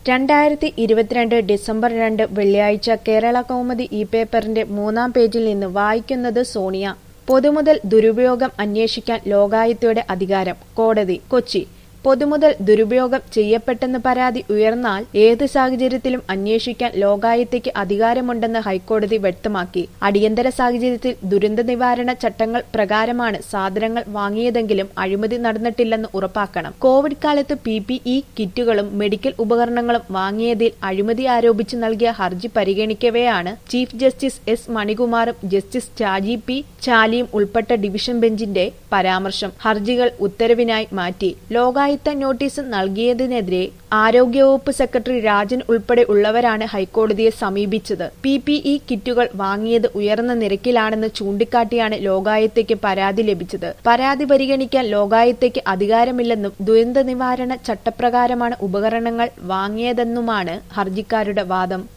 രണ്ടായിരത്തി ഇരുപത്തിരണ്ട് ഡിസംബർ രണ്ട് വെള്ളിയാഴ്ച കേരള കൗമുദി ഇ പേപ്പറിന്റെ മൂന്നാം പേജിൽ നിന്ന് വായിക്കുന്നത് സോണിയ പൊതുമുതൽ ദുരുപയോഗം അന്വേഷിക്കാൻ ലോകായുക്തയുടെ അധികാരം കോടതി കൊച്ചി പൊതുമുതൽ ദുരുപയോഗം ചെയ്യപ്പെട്ടെന്ന് പരാതി ഉയർന്നാൽ ഏത് സാഹചര്യത്തിലും അന്വേഷിക്കാൻ ലോകായുക്തയ്ക്ക് അധികാരമുണ്ടെന്ന് ഹൈക്കോടതി വ്യക്തമാക്കി അടിയന്തര സാഹചര്യത്തിൽ ദുരന്ത നിവാരണ ചട്ടങ്ങൾ പ്രകാരമാണ് സാധനങ്ങൾ വാങ്ങിയതെങ്കിലും അഴിമതി നടന്നിട്ടില്ലെന്ന് ഉറപ്പാക്കണം കോവിഡ് കാലത്ത് പി പി ഇ കിറ്റുകളും മെഡിക്കൽ ഉപകരണങ്ങളും വാങ്ങിയതിൽ അഴിമതി ആരോപിച്ച് നൽകിയ ഹർജി പരിഗണിക്കവെയാണ് ചീഫ് ജസ്റ്റിസ് എസ് മണികുമാറും ജസ്റ്റിസ് ഷാജി പി ചാലിയും ഉൾപ്പെട്ട ഡിവിഷൻ ബെഞ്ചിന്റെ പരാമർശം ഹർജികൾ ഉത്തരവിനായി മാറ്റി ലോകായുക്ത നോട്ടീസ് നൽകിയതിനെതിരെ ആരോഗ്യവകുപ്പ് സെക്രട്ടറി രാജൻ ഉൾപ്പെടെ ഉള്ളവരാണ് ഹൈക്കോടതിയെ സമീപിച്ചത് പി പി ഇ കിറ്റുകൾ വാങ്ങിയത് ഉയർന്ന നിരക്കിലാണെന്ന് ചൂണ്ടിക്കാട്ടിയാണ് ലോകായുക്തയ്ക്ക് പരാതി ലഭിച്ചത് പരാതി പരിഗണിക്കാൻ ലോകായുക്തയ്ക്ക് അധികാരമില്ലെന്നും ദുരന്ത നിവാരണ ചട്ടപ്രകാരമാണ് ഉപകരണങ്ങൾ വാങ്ങിയതെന്നുമാണ് ഹർജിക്കാരുടെ വാദം